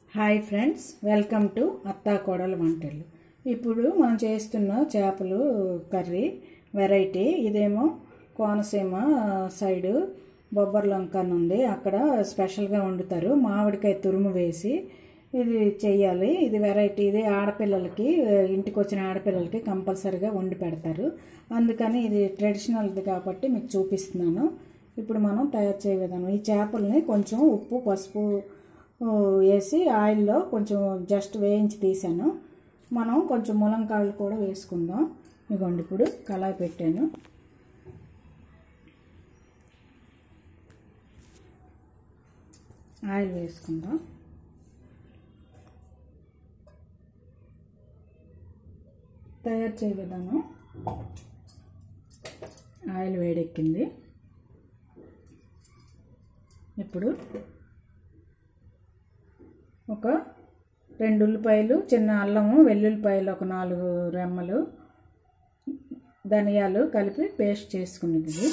hi friends welcome to అత్తా కోడల వంటలు ఇప్పుడు మనం చేస్తున్న చేపలు కర్రీ వెరైటీ ఇదేమో కోనసీమ సైడు బొబ్బర్లంక అని ఉంది అక్కడ స్పెషల్గా వండుతారు మామిడికాయ తురుము వేసి ఇది చెయ్యాలి ఇది వెరైటీ ఇది ఆడపిల్లలకి ఇంటికి వచ్చిన ఆడపిల్లలకి కంపల్సరీగా వండి పెడతారు అందుకని ఇది ట్రెడిషనల్ది కాబట్టి మీకు చూపిస్తున్నాను ఇప్పుడు మనం తయారు చేయ విధానం ఈ చేపల్ని కొంచెం ఉప్పు పసుపు ఆ, వేసి ఆయిల్లో కొంచెం జస్ట్ వేయించి తీసాను మనం కొంచెం ములంకాయలు కూడా వేసుకుందాం ఇదిగోండి ఇప్పుడు కళాయి పెట్టాను ఆయిల్ వేసుకుందాం తయారు చేయ విధానం ఆయిల్ వేడెక్కింది ఇప్పుడు ఒక రెండు ఉల్లిపాయలు చిన్న అల్లము వెల్లుల్లిపాయలు ఒక నాలుగు రెమ్మలు ధనియాలు కలిపి పేస్ట్ చేసుకున్నది ఇది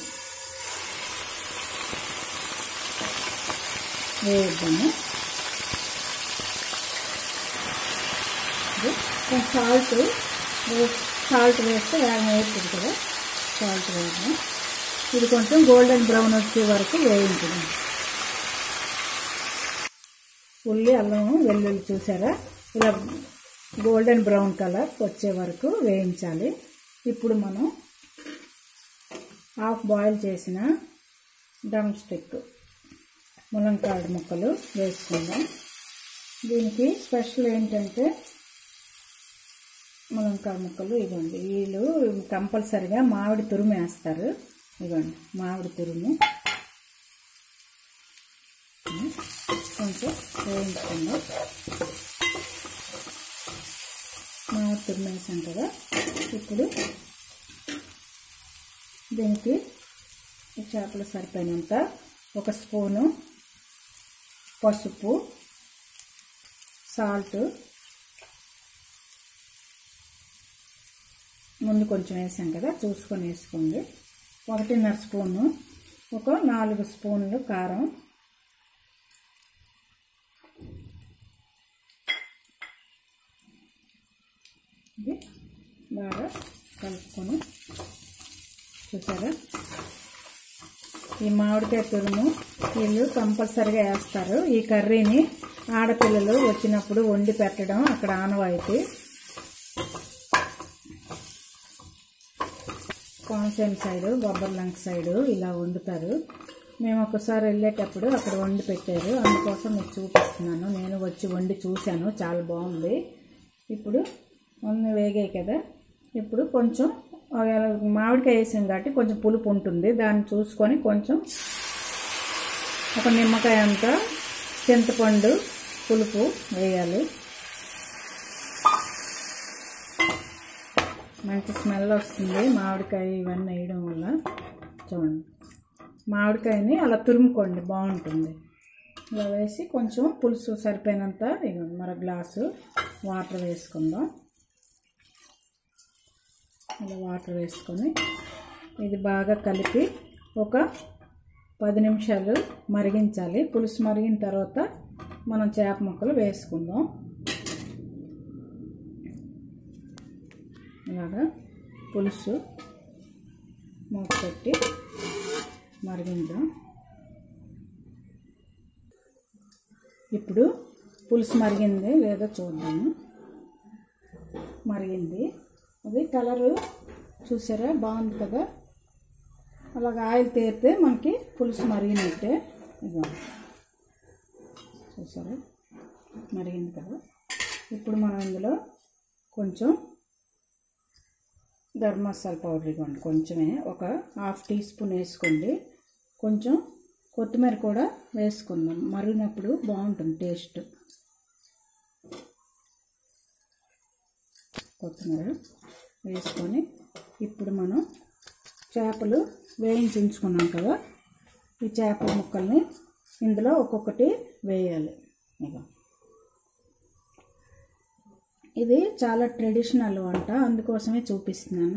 వేద్దాము ఇది కొంచెం సాల్ట్ సాల్ట్ వేస్తే వేగం వేస్తుంది కదా సాల్ట్ వేద్దాం ఇది కొంచెం గోల్డెన్ బ్రౌన్ వచ్చే వరకు వేయించుదాం ఉల్లి అల్లం వెల్లుల్లి చూసారా ఇలా గోల్డెన్ బ్రౌన్ కలర్ వచ్చే వరకు వేయించాలి ఇప్పుడు మనం హాఫ్ బాయిల్ చేసిన డమ్ స్టిక్ ములంకాడ ముక్కలు వేసుకుందాం దీనికి స్పెషల్ ఏంటంటే ములంకాడ ముక్కలు ఇవ్వండి వీళ్ళు కంపల్సరిగా మామిడి తురుము వేస్తారు ఇవ్వండి మామిడి తురుము కొంచెం వేయించుకుందాం మామిడి తురుము వేసాం కదా ఇప్పుడు దీనికి ఈ చేపలు సరిపోయినంత ఒక స్పూను పసుపు సాల్ట్ ముందు కొంచెం వేసాం కదా చూసుకొని వేసుకోండి ఒకటిన్నర స్పూను ఒక నాలుగు స్పూన్లు కారం ఇది బాగా కలుపుకొని చూసారా ఈ మామిడికాయ తురుము వీళ్ళు కంపల్సరిగా వేస్తారు ఈ కర్రీని ఆడపిల్లలు వచ్చినప్పుడు వండి పెట్టడం అక్కడ ఆనవాయితీ కోనసీమ సైడు బొబ్బర్లంక సైడు ఇలా వండుతారు మేము ఒకసారి వెళ్ళేటప్పుడు అక్కడ వండి పెట్టారు అందుకోసం మీకు చూపిస్తున్నాను నేను వచ్చి వండి చూశాను చాలా బాగుంది ఇప్పుడు అన్నీ వేగాయి కదా ఇప్పుడు కొంచెం ఒకవేళ మామిడికాయ వేసాం కాబట్టి కొంచెం పులుపు ఉంటుంది దాన్ని చూసుకొని కొంచెం ఒక నిమ్మకాయ అంతా చింతపండు పులుపు వేయాలి మంచి స్మెల్ వస్తుంది మామిడికాయ ఇవన్నీ వేయడం వల్ల చూడండి మామిడికాయని అలా తురుముకోండి బాగుంటుంది ఇలా వేసి కొంచెం పులుసు సరిపోయినంత ఇక మర గ్లాసు వాటర్ వేసుకుందాం ఇలా వాటర్ వేసుకొని ఇది బాగా కలిపి ఒక పది నిమిషాలు మరిగించాలి పులుసు మరిగిన తర్వాత మనం చేప ముక్కలు వేసుకుందాం ఇలాగా పులుసు మూత పెట్టి మరిగిందాం ఇప్పుడు పులుసు మరిగింది లేదో చూద్దాము మరిగింది అది కలరు చూసారా బాగుంది కదా అలాగ ఆయిల్ తేరితే మనకి పులుసు మరిగినట్టే ఇదిగో చూసారా మరిగింది కదా ఇప్పుడు మనం ఇందులో కొంచెం గరం మసాలా పౌడర్ ఇవ్వండి కొంచెమే ఒక హాఫ్ టీ స్పూన్ వేసుకోండి కొంచెం కొత్తిమీర కూడా వేసుకుందాం మరిగినప్పుడు బాగుంటుంది టేస్ట్ కొత్తిమీర వేసుకొని ఇప్పుడు మనం చేపలు వేయించి ఉంచుకున్నాం కదా ఈ చేపల ముక్కల్ని ఇందులో ఒక్కొక్కటి వేయాలి ఇక ఇది చాలా ట్రెడిషనల్ వంట అందుకోసమే చూపిస్తున్నాను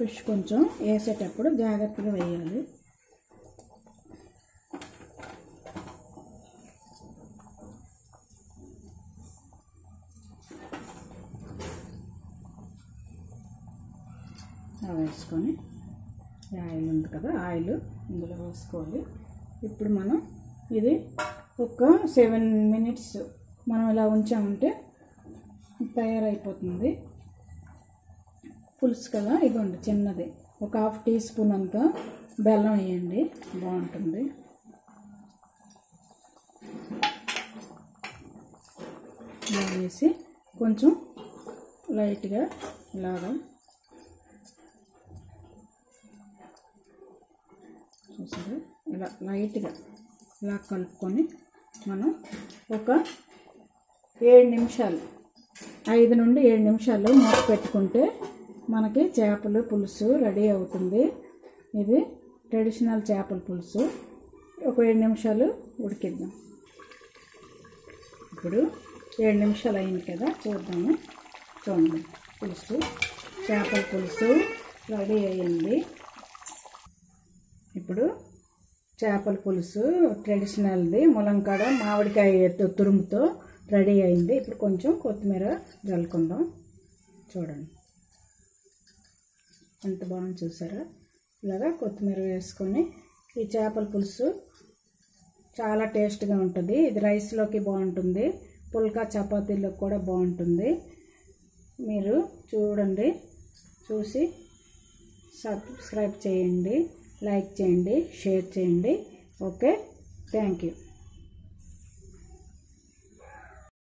ఫిష్ కొంచెం వేసేటప్పుడు జాగ్రత్తగా వేయాలి అలా వేసుకొని ఈ ఆయిల్ ఉంది కదా ఆయిల్ ఇందులో వేసుకోవాలి ఇప్పుడు మనం ఇది ఒక సెవెన్ మినిట్స్ మనం ఇలా ఉంచామంటే తయారైపోతుంది పులుసు కదా ఇదిగోండి చిన్నది ఒక హాఫ్ టీ స్పూన్ అంత బెల్లం వేయండి బాగుంటుంది ఇలా వేసి కొంచెం లైట్గా ఇలాగా చూసారు ఇలా లైట్గా ఇలా కలుపుకొని మనం ఒక ఏడు నిమిషాలు ఐదు నుండి ఏడు నిమిషాలు మూత పెట్టుకుంటే మనకి చేపల పులుసు రెడీ అవుతుంది ఇది ట్రెడిషనల్ చేపల పులుసు ఒక ఏడు నిమిషాలు ఉడికిద్దాం ఇప్పుడు ఏడు నిమిషాలు అయింది కదా చూద్దాము చూడండి పులుసు చేపల పులుసు రెడీ అయ్యింది ఇప్పుడు చేపల పులుసు ట్రెడిషనల్ది ములంకాడ మామిడికాయ తు- తురుముతో రెడీ అయింది ఇప్పుడు కొంచెం కొత్తిమీర జల్లుకుందాం చూడండి ఎంత బాగుంది చూసారా ఇలాగా కొత్తిమీర వేసుకొని ఈ చేపల పులుసు చాలా టేస్ట్గా ఉంటుంది ఇది రైస్లోకి బాగుంటుంది పుల్కా చపాతీలోకి కూడా బాగుంటుంది మీరు చూడండి చూసి సబ్స్క్రైబ్ చేయండి లైక్ చేయండి షేర్ చేయండి ఓకే థ్యాంక్ యూ